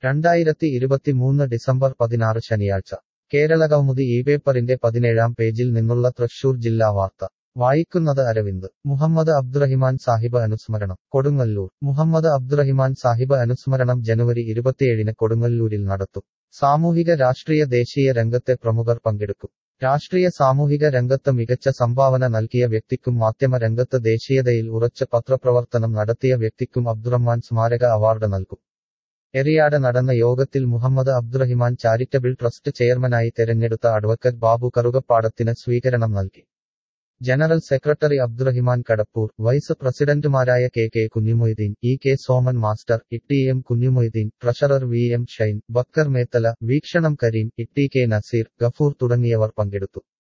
രണ്ടായിരത്തി ഇരുപത്തിമൂന്ന് ഡിസംബർ പതിനാറ് ശനിയാഴ്ച കേരളകൗമുദി ഈ പേപ്പറിന്റെ പതിനേഴാം പേജിൽ നിന്നുള്ള തൃശൂർ ജില്ലാ വാർത്ത വായിക്കുന്നത് അരവിന്ദ് മുഹമ്മദ് അബ്ദുറഹിമാൻ സാഹിബ് അനുസ്മരണം കൊടുങ്ങല്ലൂർ മുഹമ്മദ് അബ്ദുറഹിമാൻ സാഹിബ് അനുസ്മരണം ജനുവരി ഇരുപത്തിയേഴിന് കൊടുങ്ങല്ലൂരിൽ നടത്തും സാമൂഹിക രാഷ്ട്രീയ ദേശീയ രംഗത്തെ പ്രമുഖർ പങ്കെടുക്കും രാഷ്ട്രീയ സാമൂഹിക രംഗത്ത് മികച്ച സംഭാവന നൽകിയ വ്യക്തിക്കും മാധ്യമ രംഗത്ത് ദേശീയതയിൽ ഉറച്ച പത്രപ്രവർത്തനം നടത്തിയ വ്യക്തിക്കും അബ്ദുറഹ്മാൻ സ്മാരക അവാർഡ് നൽകും എറിയാട് നടന്ന യോഗത്തിൽ മുഹമ്മദ് അബ്ദുറഹിമാൻ ചാരിറ്റബിൾ ട്രസ്റ്റ് ചെയർമാനായി തെരഞ്ഞെടുത്ത അഡ്വക്കറ്റ് ബാബു കറുകപ്പാടത്തിന് സ്വീകരണം നൽകി general secretary Abdurahiman Kadappur vice പ്രസിഡന്റുമാരായ K K Kunhumoideen E K Soman master Itty M Kunhumoideen treasurer V M Shine Bakkar Methala Veekshanam Kareem Itty K Nazeer Gafoor തുടങ്ങിയവർ പങ്കെടുത്തു